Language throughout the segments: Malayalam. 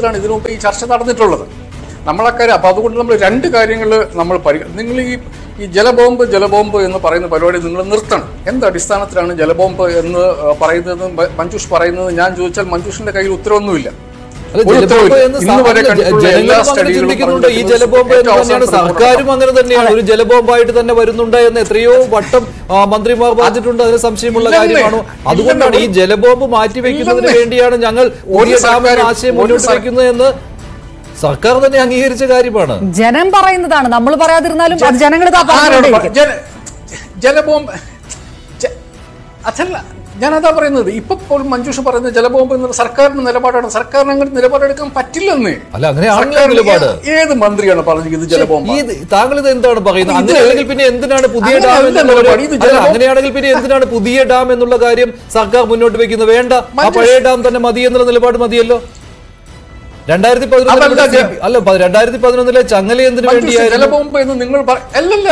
അടിസ്ഥാനത്തിലാണ് ഇതിനു മുമ്പ് ഈ ചർച്ച നടന്നിട്ടുള്ളത് നമ്മളക്കാര്യം അപ്പൊ അതുകൊണ്ട് നമ്മൾ രണ്ട് കാര്യങ്ങൾ നമ്മൾ പരി നിങ്ങൾ ഈ ഈ ജലബോംബ് ജലബോംബ് എന്ന് പറയുന്ന പരിപാടി നിങ്ങൾ നിർത്തണം എന്ത് അടിസ്ഥാനത്തിലാണ് ജലബോംബ് എന്ന് ആ, പറയുന്നത് മ- മഞ്ജുഷ് പറയുന്നത് ഞാൻ ചോദിച്ചാൽ മഞ്ജുഷിന്റെ കയ്യിൽ ഉത്തരവൊന്നുമില്ല അല്ല, ഒരു ജലബോംബ് ഉത്തരവില്ല. എന്ന് ഇന്ന് വരെ സാധാരണ കണ്ടിട്ടുള്ള ജനങ്ങളും എല്ലാ അങ്ങനെ സ്റ്റഡികളും ചിന്തിക്കുന്നുണ്ട് ഈ പറഞ്ഞിരിക്കുന്നത് ജലബോംബ് എന്ന് ഏറ്റവും തന്നെയാണ് അവസാനത്തെ സർക്കാരും അങ്ങനെ തന്നെയാണ് ഒരു ജലബോംബായിട്ട് തന്നെ വരുന്നുണ്ട് എന്ന് എത്രയോ വട്ടം ആ, മന്ത്രിമാർ പറഞ്ഞിട്ടുണ്ട് അതിന് സംശയമുള്ള ഇല്ലെന്നേ. കാര്യമാണോ അതുകൊണ്ടാണ് ഈ ഇല്ലെന്നേ. ജലബോംബ് മാറ്റിവെക്കുന്നതിന് ഇല്ലെന്നേ. വേണ്ടിയാണ് ഞങ്ങൾ പുതിയ ഡാം എന്ന സർക്കാരും- ആശയം ഒരു മുന്നോട്ട് സർ- വയ്ക്കുന്നത് എന്ന് സർക്കാർ തന്നെ അംഗീകരിച്ച കാര്യമാണ് ജനം പറയുന്നതാണ് നമ്മൾ പറയാതിരുന്നാലും അത് ജനങ്ങൾ ഇതാ ആരോട് പറ- പറഞ്ഞുകൊണ്ടേയിരിക്കും. ജല- ജലബോംബ് ജ- അതല്ല ഞാനതാ പറയുന്നത് ഇപ്പൊ പോലും മഞ്ജുഷ പറയുന്ന ജലബോംബ് എന്ന സർക്കാരിന്റെ നിലപാടാണ് സർക്കാരിന് അങ്ങനെ നിലപാടെടുക്കാൻ പറ്റില്ലെന്ന് അല്ല, അങ്ങനെയാണല്ലോ സർക്കാരിന് നിലപാട്. ഏ- ഏത് മന്ത്രിയാണ് പറഞ്ഞത് ഇത് ജലബോംബ് ഈ താങ്കൾ ഇത് എന്താണ് പറയുന്നത് ഇത് അങ്ങനെയാണെങ്കിൽ പിന്നെ എന്തിനാണ് പുതിയ അങ്ങനെ ഡാം അല്ല എന്നുള്ള ഒരു- നിലപാട്. ഇത് അല്ല, ജലബോംബ് അങ്ങനെയാണെങ്കിൽ പിന്നെ എന്തിനാണ് പുതിയ ഡാം എന്നുള്ള കാര്യം സർക്കാർ മുന്നോട്ട് വെക്കുന്നത് വേണ്ട ആ മഞ്ജുഷ്- പഴയ ഡാം തന്നെ മതി എന്നുള്ള നിലപാട് മതിയല്ലോ രണ്ടായിരത്തി പതിനൊന്നിലെ അതല്ല ഇവിടെ സി- അല്ല പ- രണ്ടായിരത്തി പതിനൊന്നിലെ ചങ്ങല എന്തിനു മഞ്ജുഷ വേണ്ടിയായിരുന്നു ജലബോംബ് എന്ന് നിങ്ങൾ പറ- അല്ലല്ല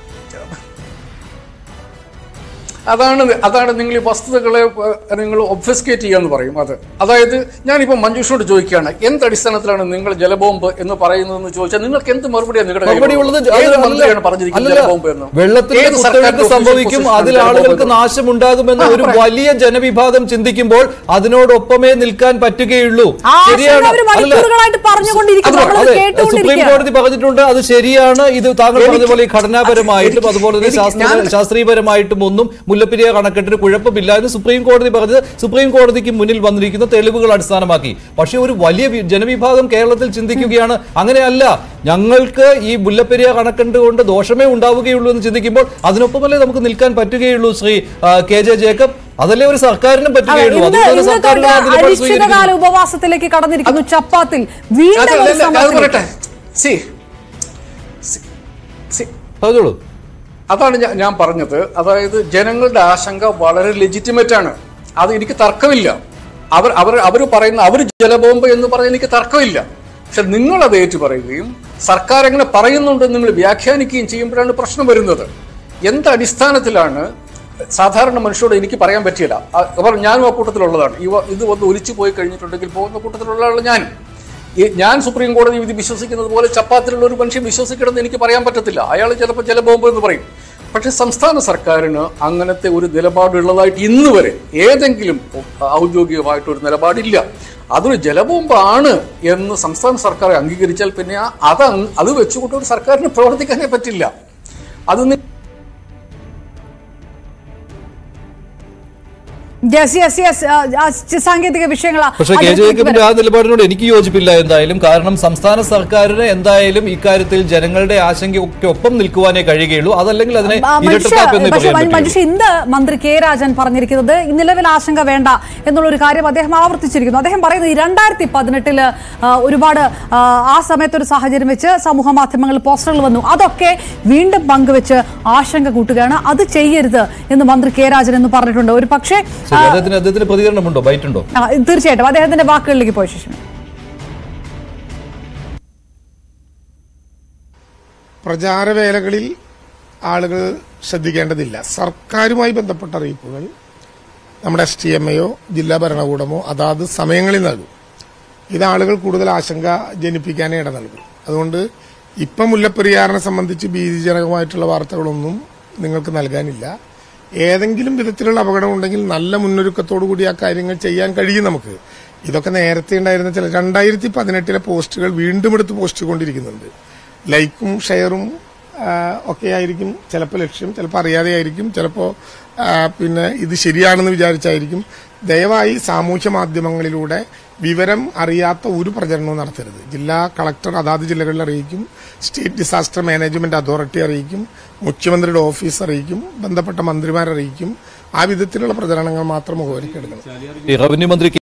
അതാണ് അതാണ് നിങ്ങൾ ഈ വസ്തുതകളെ ഏഹ്, നിങ്ങൾ ഒബ്ഫസ്കേറ്റ് ചെയ്യാന്ന് പറയും അത് അതായത് ഞാനിപ്പോ മഞ്ജുഷോട് ചോദിക്കുകയാണ് എന്ത് അടിസ്ഥാനത്തിലാണ് നിങ്ങൾ ജലബോംബ് എന്ന് പറയുന്നതെന്ന് ചോദിച്ചാൽ നിങ്ങൾക്ക് എന്ത് മറുപടിയാണ് നിങ്ങളുടെ മറുപടി ഉള്ളത് കയ്യിലുള്ളത്? അത് ഏത് അല്ല- മന്ത്രിയാണ് പറഞ്ഞിരിക്കുന്നത് അല്ലല്ല. ജലബോംബ് എന്ന് വെള്ളത്തിന്റെ ഏത് സർക്കാരിന്റെ കുത്തൊഴുക്ക് official സംഭവിക്കും position ആണ് അതിൽ ജലബോംബ് ആളുകൾക്ക് എന്ന്? നാശമുണ്ടാകുമെന്ന് ആ, ഒരു പറയാം. വലിയ ജനവിഭാഗം ചിന്തിക്കുമ്പോൾ അതിനോടൊപ്പമേ നിൽക്കാൻ പറ്റുകയുള്ളൂ ആ ആശങ്ക ശരിയാണ് അവര് അല്ല, മണിക്കൂറുകളായിട്ട് പറഞ്ഞുകൊണ്ടിരിക്കുന്നു. അത് നമ്മളത് അതെ, കേട്ടുകൊണ്ടിരിക്കുകയാണ്. സുപ്രീം കോടതി പറഞ്ഞിട്ടുണ്ട് അത് ശരിയാണ് ഇത് താങ്കൾ പറഞ്ഞ പോലെ ഈ ഘടനാപരമായിട്ടും എനിക്ക് അതുപോലെ തന്നെ എനിക്ക് ശാസ്ത്ര ഞാൻ- ശാസ്ത്രീയപരമായിട്ടും ഒന്നും മുല്ലപ്പെരിയാർ അണക്കെട്ടിന് കുഴപ്പമില്ല എന്ന് സുപ്രീം കോടതി പറഞ്ഞത് സുപ്രീം കോടതിക്ക് മുന്നിൽ വന്നിരിക്കുന്ന തെളിവുകൾ അടിസ്ഥാനമാക്കി പക്ഷേ ഒരു വലിയ വി- ജനവിഭാഗം കേരളത്തിൽ ചിന്തിക്കുകയാണ് അങ്ങനെയല്ല ഞങ്ങൾക്ക് ഈ മുല്ലപ്പെരിയാർ അണക്കെട്ട് കൊണ്ട് ദോഷമേ ഉണ്ടാവുകയുള്ളൂ എന്ന് ചിന്തിക്കുമ്പോൾ അതിനൊപ്പമല്ലേ നമുക്ക് നിൽക്കാൻ പറ്റുകയുള്ളൂ ശ്രീ ആ, കെ ജെ ജേക്കബ് അതല്ലേ ഒരു സർക്കാരിനും അതെ, പറ്റുകയുള്ളൂ ഇന്ന് അതുകൊണ്ട് ഇന്ന് സർക്കാരിന് തൊട്ട് ആ നിലപാട് അനിശ്ചിതകാല സ്വീകരിക്കുന്നു. ഉപവാസത്തിലേക്ക് കടന്നിരിക്കുന്നു ചപ്പാത്തിൽ വീണ്ടും അതല്ല, ഒരു അല്ല, അത് സമരത്തിലേക്ക്. പറയട്ടെ സി സി പറഞ്ഞോളൂ അതാണ് ഞാൻ ഞാൻ പറഞ്ഞത് അതായത് ജനങ്ങളുടെ ആശങ്ക വളരെ ലെജിറ്റിമേറ്റ് ആണ് അത് എനിക്ക് തർക്കമില്ല അവർ അവർ അവർ പറയുന്ന അവർ ജലബോംബ് എന്ന് പറഞ്ഞാൽ എനിക്ക് തർക്കമില്ല പക്ഷെ നിങ്ങൾ അത് ഏറ്റു പറയുകയും സർക്കാർ എങ്ങനെ പറയുന്നുണ്ടെന്ന് നിങ്ങൾ വ്യാഖ്യാനിക്കുകയും ചെയ്യുമ്പോഴാണ് പ്രശ്നം വരുന്നത് എന്ത് അടിസ്ഥാനത്തിലാണ് സാധാരണ മനുഷ്യരോട് എനിക്ക് പറയാൻ പറ്റിയില്ല അ- അവർ ഞാനും ആ കൂട്ടത്തിലുള്ളതാണ് ഇവ ഇത് വന്ന് ഒലിച്ചു പോയി കഴിഞ്ഞിട്ടുണ്ടെങ്കിൽ പോകുന്ന കൂട്ടത്തിലുള്ള ആളാണ് ഞാനും ഈ ഞാൻ സുപ്രീം കോടതി വിധി വിശ്വസിക്കുന്നത് പോലെ ചപ്പാത്തിലുള്ള ഒരു മനുഷ്യൻ വിശ്വസിക്കണമെന്ന് എനിക്ക് പറയാൻ പറ്റത്തില്ല അയാൾ ചിലപ്പോൾ ജലബോംബ് എന്ന് പറയും പക്ഷെ സംസ്ഥാന സർക്കാരിന് അങ്ങനത്തെ ഒരു നിലപാടുള്ളതായിട്ട് ഇന്ന് വരെ ഏതെങ്കിലും ഔദ്യോഗികമായിട്ട് ഒരു നിലപാടില്ല അതൊരു ജലബോംബാണ് എന്ന് സംസ്ഥാന സർക്കാർ അംഗീകരിച്ചാൽ പിന്നെ ആ- അത് അങ്- അത് വെച്ചുകൊണ്ട് ഒരു സർക്കാരിന് പ്രവർത്തിക്കാനേ പറ്റില്ല അത് നി- യെസ് യെസ് യെസ് സാങ്കേതിക വിഷയങ്ങളാ പക്ഷേ കെ അതിലേക്ക് ജേക്കബിന്റെ ആ നിലപാടിനോട് എനിക്ക് യോജിപ്പില്ല എന്തായാലും കാരണം സംസ്ഥാന സർക്കാരിന് എന്തായാലും ഇക്കാര്യത്തിൽ ജനങ്ങളുടെ ആശങ്കയൊക്കെ ഒപ്പം നിൽക്കുവാനേ കഴിയുകയുള്ളൂ അതല്ലെങ്കിൽ അതിനെ ആ, മനുഷ്യ ഇരട്ടത്താപ്പ് എന്നേ പക്ഷേ പറയാൻ പറ്റുള്ളൂ. മനുഷ്യ ഇന്ന് മന്ത്രി കെ രാജൻ പറഞ്ഞിരിക്കുന്നത് ഈ നിലവിൽ ആശങ്ക വേണ്ട എന്നുള്ള ഒരു കാര്യം അദ്ദേഹം ആവർത്തിച്ചിരിക്കുന്നു അദ്ദേഹം പറയുന്നത് ഈ രണ്ടായിരത്തി പതിനെട്ടില് ഒരുപാട് ആ, ആ സമയത്ത് ഒരു സാഹചര്യം വെച്ച് സമൂഹ മാധ്യമങ്ങളിൽ പോസ്റ്ററുകൾ വന്നു അതൊക്കെ വീണ്ടും പങ്കുവെച്ച് ആശങ്ക കൂട്ടുകയാണ് അത് ചെയ്യരുത് എന്ന് മന്ത്രി കെ രാജൻ എന്ന് പറഞ്ഞിട്ടുണ്ട് ഒരു പക്ഷേ ശരി അദ്ദേഹത്തിന് അദ്ദേഹത്തിന് പ്രതികരണമുണ്ടോ ബൈറ്റുണ്ടോ ആ, തീർച്ചയായിട്ടും അദ്ദേഹത്തിന്റെ വാക്കുകളിലേക്ക് പോയ ശേഷം പ്രചാരവേലകളിൽ ആളുകൾ ശ്രദ്ധിക്കേണ്ടതില്ല സർക്കാരുമായി ബന്ധപ്പെട്ട അറിയിപ്പുകൾ നമ്മുടെ എസ് ടി എം എയോ ജില്ലാ ഭരണകൂടമോ അതാത് സമയങ്ങളിൽ നൽകും ഇത് ആളുകൾ കൂടുതൽ ആശങ്ക ജനിപ്പിക്കാനേ ഇട നൽകും അതുകൊണ്ട് ഇപ്പം മുല്ലപ്പെരിയാറിനെ സംബന്ധിച്ച് ഭീതിജനകമായിട്ടുള്ള വാർത്തകളൊന്നും നിങ്ങൾക്ക് നൽകാനില്ല ഏതെങ്കിലും വിധത്തിലുള്ള അപകടമുണ്ടെങ്കിൽ നല്ല മുന്നൊരുക്കത്തോടു കൂടി ആ കാര്യങ്ങൾ ചെയ്യാൻ കഴിയും നമുക്ക് ഇതൊക്കെ നേരത്തെ ഉണ്ടായിരുന്ന ചില രണ്ടായിരത്തി പതിനെട്ടിലെ പോസ്റ്റുകൾ വീണ്ടും എടുത്ത് പോസ്റ്റ് കൊണ്ടിരിക്കുന്നുണ്ട് ലൈക്കും ഷെയറും ആ, ഒക്കെ ആയിരിക്കും ചിലപ്പോൾ ലക്ഷ്യം ചിലപ്പോൾ അറിയാതെ ആയിരിക്കും ചിലപ്പോൾ പിന്നെ ഇത് ശരിയാണെന്ന് വിചാരിച്ചായിരിക്കും ദയവായി സാമൂഹ്യ മാധ്യമങ്ങളിലൂടെ വിവരം അറിയാത്ത ഒരു പ്രചരണവും നടത്തരുത് ജില്ലാ കളക്ടർ അതാത് ജില്ലകളിൽ അറിയിക്കും സ്റ്റേറ്റ് ഡിസാസ്റ്റർ മാനേജ്മെന്റ് അതോറിറ്റി അറിയിക്കും മുഖ്യമന്ത്രിയുടെ ഓഫീസ് അറിയിക്കും ബന്ധപ്പെട്ട മന്ത്രിമാർ അറിയിക്കും ആ വിധത്തിലുള്ള പ്രചരണങ്ങൾ മാത്രം മുഖവരിക്കെടുക്കണം ഈ റവന്യൂ മന്ത്രി